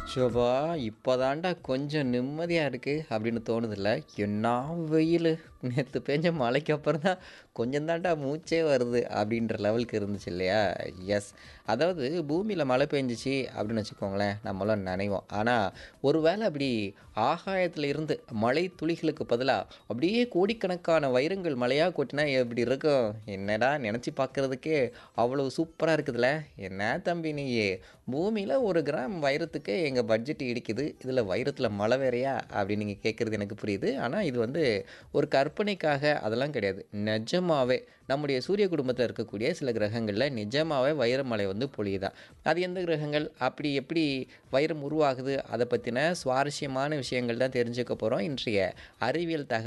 ஷோபா இப்போதான்டா கொஞ்சம் நிம்மதியாக இருக்குது அப்படின்னு தோணுதில்ல என்ன வெயில் நேற்று பெஞ்ச மழைக்கு அப்புறம் தான் கொஞ்சம் தான்டா மூச்சே வருது அப்படின்ற லெவலுக்கு இருந்துச்சு இல்லையா எஸ் அதாவது பூமியில் மழை பெஞ்சிச்சு அப்படின்னு வச்சுக்கோங்களேன் நம்மளும் நினைவோம் ஆனால் ஒருவேளை அப்படி ஆகாயத்தில் இருந்து மழை துளிகளுக்கு பதிலாக அப்படியே கோடிக்கணக்கான வைரங்கள் மழையாக கொட்டினா எப்படி இருக்கும் என்னடா நினச்சி பார்க்குறதுக்கே அவ்வளோ சூப்பராக இருக்குதுல்ல என்ன தம்பி நீயே பூமியில் ஒரு கிராம் வைரத்துக்கு எங்கள் பட்ஜெட் இடிக்குது இதில் வைரத்தில் மழை வேறையா அப்படின்னு நீங்கள் கேட்குறது எனக்கு புரியுது ஆனால் இது வந்து ஒரு கற்பனைக்காக அதெல்லாம் கிடையாது நிஜமாவே நம்முடைய சூரிய குடும்பத்தில் இருக்கக்கூடிய சில கிரகங்களில் நிஜமாவே வைரமலை வந்து பொழியுதான் அது எந்த கிரகங்கள் அப்படி எப்படி வைரம் உருவாகுது அதை பற்றின சுவாரஸ்யமான விஷயங்கள் தான் தெரிஞ்சுக்க போகிறோம் இன்றைய அறிவியல் தகவல்